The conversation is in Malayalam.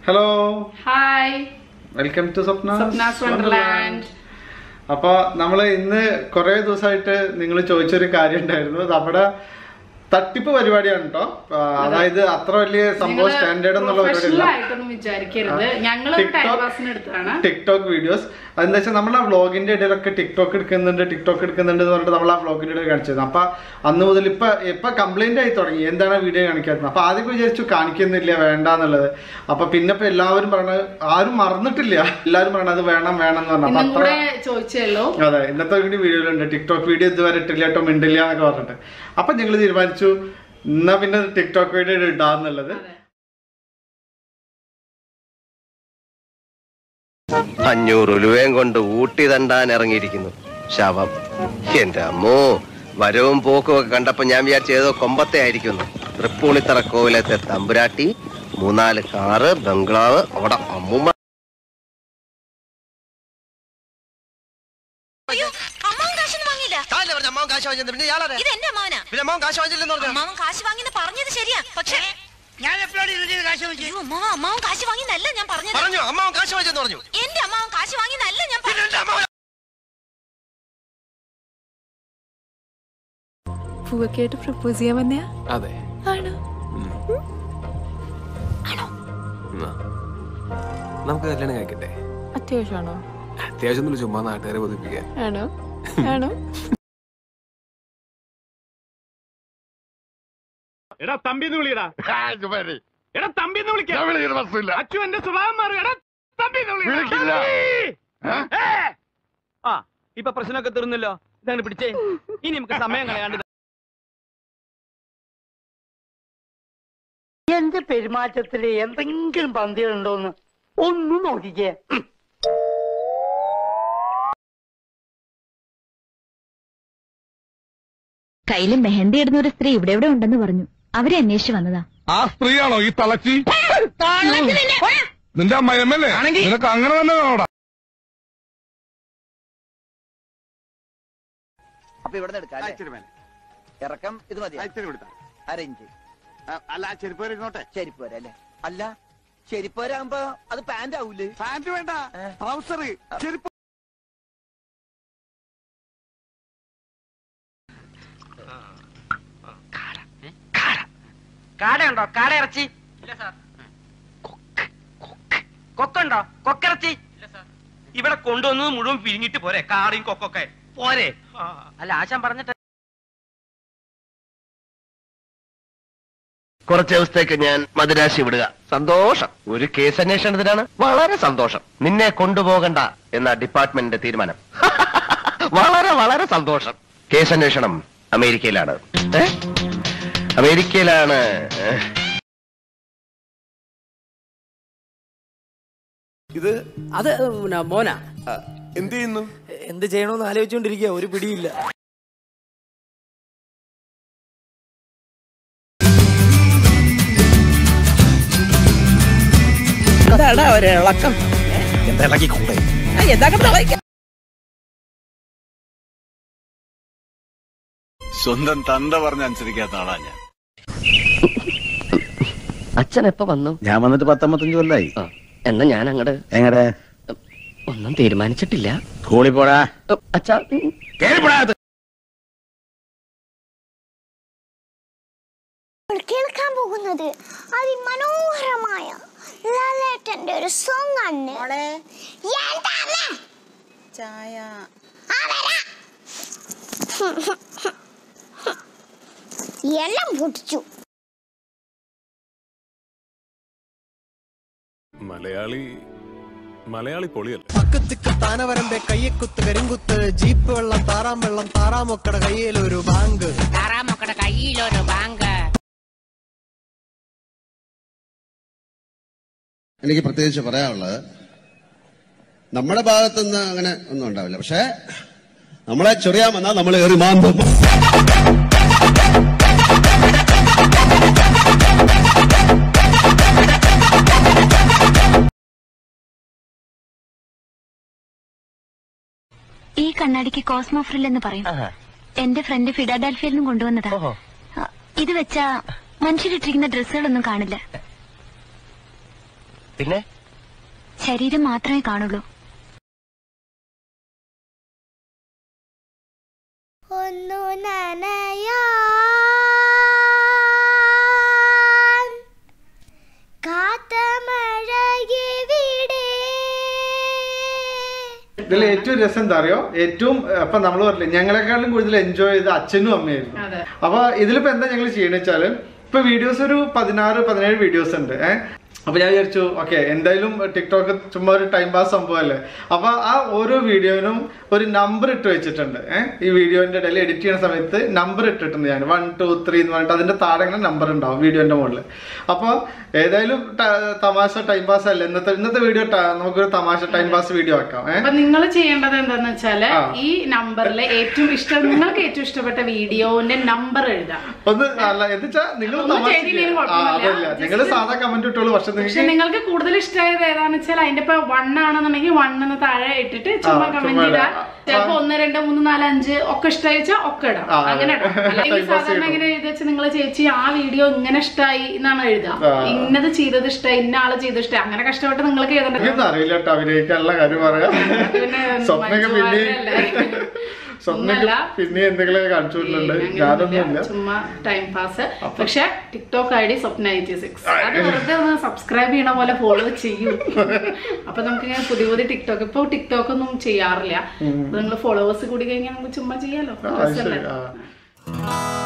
Hello hi welcome to Swapna Swapna's wonderland അപ്പൊ നമ്മള് ഇന്ന് കുറെ ദിവസമായിട്ട് നിങ്ങൾ ചോദിച്ചൊരു കാര്യം ഉണ്ടായിരുന്നു നമ്മുടെ തട്ടിപ്പ് പരിപാടിയാണ് കേട്ടോ അതായത് അത്ര വലിയ സംഭവം സ്റ്റാൻഡേർഡ് എന്നുള്ള പ്രൊഫഷണൽ പരിപാടിയില്ല ആയിട്ടൊന്നും വിചാരിക്കരുത് ഞങ്ങൾ ടൈം TikTok- പാസിന് എടുത്തതാണ് ടിക്ടോക്ക് വീഡിയോസ് അതെന്താ വെച്ചാൽ നമ്മൾ ആ വ്ളോഗിന്റെ ഇടയിലൊക്കെ ടിക്ടോക്ക് എടുക്കുന്നുണ്ട് ടിക്ടോക്ക് എടുക്കുന്നുണ്ട് എന്ന് പറഞ്ഞിട്ട് നമ്മൾ ആ വ്ളോഗിന്റെ ഇടയിൽ കാണിച്ചത് അപ്പൊ അന്ന് മുതൽ ഇപ്പൊ ഇപ്പൊ കംപ്ലൈന്റ് ആയി തുടങ്ങി എന്താണ് വീഡിയോ കാണിക്കാത്തത് അപ്പൊ ആദ്യം വിചാരിച്ചു കാണിക്കുന്നില്ല വേണ്ട എന്നുള്ളത് അപ്പൊ പിന്നെ ഇപ്പൊ എല്ലാവരും പറഞ്ഞത് ആരും മറന്നിട്ടില്ല എല്ലാവരും പറയണത് അത് വേണം വേണം എന്ന് പറഞ്ഞു അപ്പൊ ഇന്നും അത്ര കൂടെ ചോദിച്ചല്ലോ അതെ ഇന്നത്തെ കൂടി വീഡിയോയിലുണ്ട് ടിക്ടോക്ക് വീഡിയോ ഇതുവരെ ഇട്ടില്ല കേട്ടോ മിണ്ടില്ല എന്നൊക്കെ പറഞ്ഞിട്ട് അപ്പൊ ഞങ്ങൾ തീരുമാനിച്ചു എന്നാ പിന്നെ ടിക്ടോക്ക് വീഡിയോ ഇടാന്നുള്ളത് അഞ്ഞൂറ് ഉലുവയും കൊണ്ട് ഊട്ടി തണ്ടാൻ ഇറങ്ങിയിരിക്കുന്നു ശവം എന്റെ അമ്മോ വരവും പോക്കും ഒക്കെ കണ്ടപ്പോ ഞാൻ വിചാരിച്ച ഏതോ കൊമ്പത്തെ ആയിരിക്കുന്നു തൃപ്പൂണിത്തറ കോവിലത്തെ തമ്പുരാട്ടി മൂന്നാല് കാറ് ബംഗ്ലാവ് അവിടെ അമ്മൂമ്മ അയ്യോ അമ്മാവൻ കാശൊന്നും വാങ്ങിയില്ല അമ്മാവൻ കാശ് വാങ്ങിച്ചത് പിന്നെ ഇയാളാരെ ഇത് എന്റെ അമ്മാവനാ പിന്നെ അമ്മാവൻ കാശ് വാങ്ങിച്ചില്ലെന്ന് പറഞ്ഞു അമ്മാവൻ കാശ് വാങ്ങിന്ന് പറഞ്ഞത് ശരിയാ പക്ഷേ ഞാൻ എപ്പോഴാണ് ഇതിന്റെ കാശ് വെച്ച് അയ്യോ അമ്മാവ അമ്മാവൻ കാശ് വാങ്ങിന്നല്ല ഞാൻ പറഞ്ഞത് പറഞ്ഞു അമ്മാവൻ കാശ് വാങ്ങിച്ചെന്ന് പറഞ്ഞു എന്റെ അമ്മാവൻ കാശ് വാങ്ങിന്നല്ല ഞാൻ പറഞ്ഞത് എന്റെ അമ്മാവൻ പൂവൊക്കെ ആയിട്ട് പ്രപ്പോസ് ചെയ്യാൻ വന്നയാ അതെ ആണോ എന്നാ, നമുക്ക് കല്യാണം കഴിക്കട്ടെ അത്യാവശ്യമാണോ അത്യാവശ്യം ഒന്നുമില്ല ചുമ്മാ നാട്ടുകാരെ ബോധിപ്പിക്കാൻ ആണോ ആണോ എടാ തമ്പിന്ന് വിളിയടാ എടാ തമ്പിന്ന് വിളിക്കാം അച്ചു എന്റെ സ്വഭാവം മാറും എടാ തമ്പിന്ന് വിളിക്കില്ല ആ ഇപ്പൊ പ്രശ്നമൊക്കെ തീർന്നല്ലോ ഇതാണ് പിടിച്ചേ ഇനി നമുക്ക് സമയം കളയാണ്ട് എന്റെ പെരുമാറ്റത്തില് എന്തെങ്കിലും പന്തികളുണ്ടോന്ന് ഒന്നും നോക്കിക്കേ കയ്യില് മെഹന്തി ഇടുന്ന ഒരു സ്ത്രീ ഇവിടെ ഇവിടെ ഉണ്ടെന്ന് പറഞ്ഞു അവരെ അന്വേഷിച്ചു വന്നതാ ആ സ്ത്രീയാണോ ഈ തളച്ചി നിന്റെ അമ്മയമ്മല്ലേ നിനക്ക് അങ്ങനെ തന്നെ വേണോടാ അപ്പൊ ഇവിടെ എടുക്കാം ഇറക്കം ഇത് മതി അരയിഞ്ച് അല്ല ചെരുപ്പ് ഇരുന്നോട്ടെ ചെരിപ്പ് വരെ അല്ലേ അല്ല ചെരിപ്പ് വരാകുമ്പോ അത് പാന്റ് ആവൂലേ പാന്റ് വേണ്ട ട്രൗസർ ചെരുപ്പ് കാടയുണ്ടോ കാട ഇറച്ചി കൊക്കുണ്ടോ കൊക്കിറച്ചി ഇവിടെ കൊണ്ടുവന്നത് മുഴുവൻ പിരിഞ്ഞിട്ട് പോരെ കാറിയും കൊക്കൊക്കെ പോരെ അല്ല ആശാൻ പറഞ്ഞിട്ട് കുറച്ച് ദിവസത്തേക്ക് ഞാൻ മദുരാശി വിടുക സന്തോഷം ഒരു കേസ് അന്വേഷണത്തിനാണ് വളരെ സന്തോഷം നിന്നെ കൊണ്ടുപോകണ്ട എന്ന ഡിപ്പാർട്ട്മെന്റിന്റെ തീരുമാനം വളരെ വളരെ സന്തോഷം കേസ് അന്വേഷണം അമേരിക്കയിലാണ് ഏ? അമേരിക്കയിലാണ് ഏ? ഇത് അത് പിന്നെ മോനാ എന്ത് ചെയ്യുന്നു എന്ത് ചെയ്യണമെന്ന് ആലോചിച്ചുകൊണ്ടിരിക്കുക ഒരു പിടിയില്ല എന്താടാ ഒരു ഇളക്കം എന്താ ഇളക്കി കൊണ്ടേ എന്താ സ്വന്തം തന്ത പറഞ്ഞ അനുസരിക്കാത്ത ആളാ ഞാൻ അച്ഛൻ എപ്പോ വന്നു ഞാൻ വന്നിട്ട് പത്തൊമ്പത്തഞ്ച് കൊല്ലായി എന്നാ ഞാൻ അങ്ങട് എങ്ങനെ ഒന്നും തീരുമാനിച്ചിട്ടില്ല സ്കൂളിൽ പോടാ അച്ഛാ കേൾക്കാൻ പോകുന്നത് അതിമനോഹരമായ ലാലേട്ടന്റെ ഒരു സോങ് ആണ് ചായ എല്ലാം പൊട്ടിച്ചു മലയാളി മലയാളി പൊളിയല്ലേ പക്കത്തിക്ക് താനവരമ്പെ കയ്യക്കുത്ത് കരിങ്കുത്ത് ജീപ്പ് വെള്ളം താറാം വെള്ളം താറാമൊക്കട കയ്യിലൊരു ബാങ്ക് താറാമൊക്കടെ കയ്യിലൊരു ബാങ്ക് എനിക്ക് പ്രത്യേകിച്ച് പറയാനുള്ളത് നമ്മുടെ ഭാഗത്തുനിന്ന് അങ്ങനെ ഒന്നും ഉണ്ടാവില്ല പക്ഷേ നമ്മളെ ചൊറിയാൻ വന്നാൽ നമ്മൾ ഏറി മാന്തും ഈ കണ്ണാടിക്ക് കോസ്മോ ഫ്രിൽ എന്ന് പറയും എന്റെ ഫ്രണ്ട് ഫിഡാഡാൽഫിയിൽ നിന്നും കൊണ്ടുവന്നതാ ആ, ഇത് വെച്ചാ മനുഷ്യരിട്ടിരിക്കുന്ന ഡ്രസ്സുകളൊന്നും കാണില്ല പിന്നെ ശരീരം മാത്രമേ കാണുള്ളൂ ഒന്നു നനയാൻ കാത്ത മഴയെവിടെ ഇതിൽ ഏറ്റവും രസം എന്താ അറിയോ ഏറ്റവും അപ്പൊ നമ്മൾ പറഞ്ഞില്ലേ ഞങ്ങളെക്കാളും കൂടുതൽ എൻജോയ് ചെയ്ത് അച്ഛനും അമ്മയായിരുന്നു അതെ അപ്പൊ ഇതിലിപ്പോ എന്താ ഞങ്ങൾ ചെയ്യണെന്ന് വെച്ചാല് ഇപ്പൊ വീഡിയോസ് ഒരു പതിനാറ് പതിനേഴ് വീഡിയോസ് ഉണ്ട് ഏഹ് അപ്പൊ ഞാൻ വിചാരിച്ചു ഓക്കെ എന്തായാലും ടിക്ടോക്ക് ചുമ്മാ ഒരു ടൈം പാസ് സംഭവമല്ലേ അപ്പൊ ആ ഓരോ വീഡിയോനും ഒരു നമ്പർ ഇട്ട് വെച്ചിട്ടുണ്ട് ഏഹ് ഈ വീഡിയോന്റെ ഇടയിൽ എഡിറ്റ് ചെയ്യുന്ന സമയത്ത് നമ്പർ ഇട്ടിട്ടുണ്ട് ഞാൻ വൺ ടു ത്രീ എന്ന് പറഞ്ഞിട്ട് അതിന്റെ താഴെ ഇങ്ങനെ നമ്പർ ഉണ്ടാവും വീഡിയോന്റെ മുകളിൽ അപ്പൊ ഏതായാലും ത- തമാശ ടൈം പാസ് അല്ല ഇന്നത്തെ ഇന്നത്തെ വീഡിയോ നമുക്കൊരു തമാശ ടൈം പാസ് വീഡിയോ ആക്കാം ഏഹ് അപ്പൊ നിങ്ങൾ ചെയ്യേണ്ടത് എന്താന്ന് വെച്ചാല് ആ. ഈ നമ്പറിലെ ഏറ്റവും ഇഷ്ടം നിങ്ങൾക്ക് ഏറ്റവും ഇഷ്ടപ്പെട്ട വീഡിയോന്റെ നമ്പർ എഴുതാം ഒന്ന് അല്ല എന്താ നിങ്ങൾ ഒന്നും തമാശ ചെയ്തില്ലേലും ചെയ്യാം. ആ, കുഴപ്പമൊന്നുമില്ല. അതല്ല നിങ്ങൾ സാധാ കമന്റ് ഇട്ടോളൂ പക്ഷെ പക്ഷെ നിങ്ങൾക്ക് നിങ്ങൾക്ക് കൂടുതൽ ഇഷ്ടമായത് ഏതാന്ന് വെച്ചാൽ അതിന്റെ ഇപ്പൊ വൺ ആണെന്നുണ്ടെങ്കിൽ വൺ എന്ന് താഴെ ഇട്ടിട്ട് ചുമ്മാ ആ, കമന്റ് ചുമ്മാ ഇടാം ഇടാം. ചിലപ്പോ ഒന്ന് രണ്ട് മൂന്ന് നാല് അഞ്ച് ഒക്കെ ഇഷ്ടമായി വെച്ചാൽ ഒക്കെ ഇടാം ആ, അങ്ങനെ ഇടാം അല്ലെങ്കിൽ Time pass സാധാരണ ചെയ്യണം. ഇങ്ങനെ എഴുതി വെച്ചാൽ നിങ്ങളെ ചേച്ചി ആ വീഡിയോ ഇങ്ങനെ ഇഷ്ടമായി എന്നാണ് എഴുതുക ആ. ഇന്നത് ചെയ്തത് ഇഷ്ടമായി ഇന്ന ആള് ചെയ്തത് ഇഷ്ടമായി അങ്ങനെ കഷ്ടപ്പെട്ട് നിങ്ങൾക്ക് എഴുതണ്ട എനിക്കൊന്നും അറിയില്ല കേട്ടോ അഭിനയിക്കാനുള്ള കാര്യം പറയാം പിന്നെ സ്വപ്നൊക്കെ പിന്നെ മഞ്ജുവാര്യനല്ലേ? സ്വപ്നൊക്കെ ഒന്നല്ല. പിന്നെ എന്തെങ്കിലും കാണിച്ചുകൊണ്ടുണ്ട് അങ്ങനെയൊന്നുമില്ല. ഞാനൊന്നുമില്ല ചുമ്മാ ടൈം പാസ് പക്ഷെ TikTok I D Swapna eighty six അത് വെറുതെ ഒന്ന് സബ്സ്ക്രൈബ് ചെയ്യണ പോലെ ഫോളോ ചെയ്യൂ അപ്പൊ നമുക്ക് ഇങ്ങനെ പുതിയ പുതിയ ടിക്ടോക്ക് ഇപ്പൊ ടിക്ടോക്ക് ഒന്നും ചെയ്യാറില്ല നിങ്ങൾ ഫോളോവേഴ്സ് കൂടി കഴിഞ്ഞാൽ നമുക്ക് ചുമ്മാ ചെയ്യാലോ ആ, രസമല്ലേ? ശരി ആ